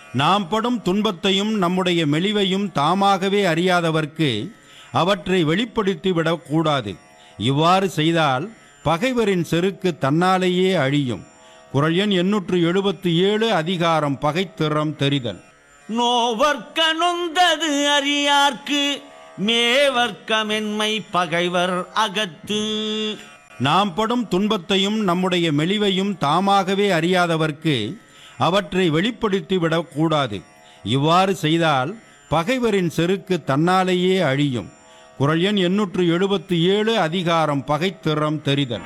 நாம் படும் துன்பத்தையும் நம்முடைய மெலிவையும் தாமாகவே அறியாதவர்க்கு அவற்றை வெளிப்படுத்தி விடக்கூடாது இவ்வாறு செய்தால் பகைவரின் செருக்கு தன்னாலேயே அழியும் குரல் எண் எண்ணூற்று எழுபத்தி ஏழு அதிகாரம் பகைத்திறம் தெரிதல் நோவர்க்க நொந்தது அறியார்க்கு மேவர்க்க மென்மை பகைவர் அகத்து நாம் படும் துன்பத்தையும் நம்முடைய மெலிவையும் தாமாகவே அறியாதவர்க்கு அவற்றை வெளிப்படுத்தி விடக்கூடாது இவ்வாறு செய்தால் பகைவரின் செருக்கு தன்னாலேயே அழியும் குரல் எண் எண்ணூற்று எழுபத்தி ஏழு அதிகாரம் பகைத்திறம் தெரிதல்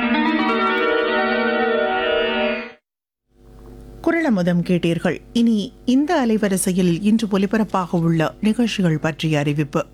குரலமுதம் கேட்டீர்கள் இனி இந்த அலைவரிசையில் இன்று ஒலிபரப்பாக உள்ள நிகழ்ச்சிகள் பற்றிய அறிவிப்பு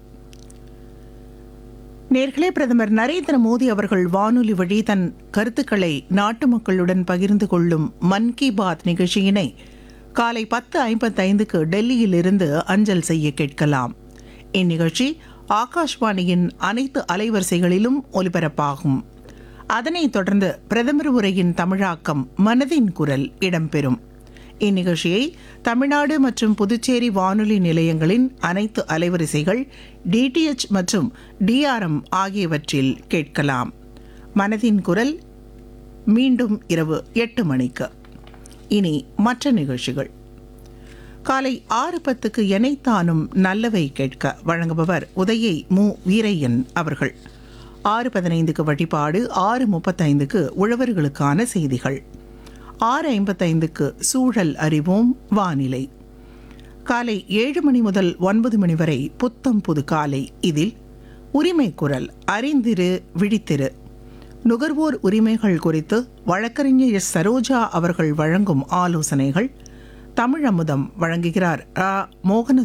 நேர்களே பிரதமர் நரேந்திர மோடி அவர்கள் வானொலி வழி தன் கருத்துக்களை நாட்டு மக்களுடன் பகிர்ந்து கொள்ளும் மன் கி பாத் நிகழ்ச்சியினை காலை பத்து ஐம்பத்தைந்துக்கு டெல்லியில் இருந்து அஞ்சல் செய்ய கேட்கலாம் இந்நிகழ்ச்சி ஆகாஷ்வாணியின் அனைத்து அலைவரிசைகளிலும் ஒலிபரப்பாகும் அதனைத் தொடர்ந்து பிரதமர் உரையின் தமிழாக்கம் மனதின் குரல் இடம்பெறும் இந்நிகழ்ச்சியை தமிழ்நாடு மற்றும் புதுச்சேரி வானொலி நிலையங்களின் அனைத்து அலைவரிசைகள் டிடிஎச் மற்றும் டிஆர்எம் ஆகியவற்றில் கேட்கலாம் மனதின் குரல் மீண்டும் இரவு எட்டு மணிக்கு இனி மற்ற நிகழ்ச்சிகள் காலை ஆறு பத்துக்கு எனைத்தானும் நல்லவை கேட்க வழங்குபவர் உதயை மு வீரையன் அவர்கள் ஆறு பதினைந்துக்கு வழிபாடு ஆறு முப்பத்தைந்துக்கு உழவர்களுக்கான செய்திகள் ஆறு ஐம்பத்தைந்துக்கு சூழல் அறிவோம் வானிலை காலை ஏழு மணி முதல் ஒன்பது மணி வரை புத்தம் புது காலை இதில் உரிமை குரல் அறிந்திரு விழித்திரு நுகர்வோர் உரிமைகள் குறித்து வழக்கறிஞர் எஸ் சரோஜா அவர்கள் வழங்கும் ஆலோசனைகள் தமிழ் அமுதம் வழங்குகிறார் ரா மோகன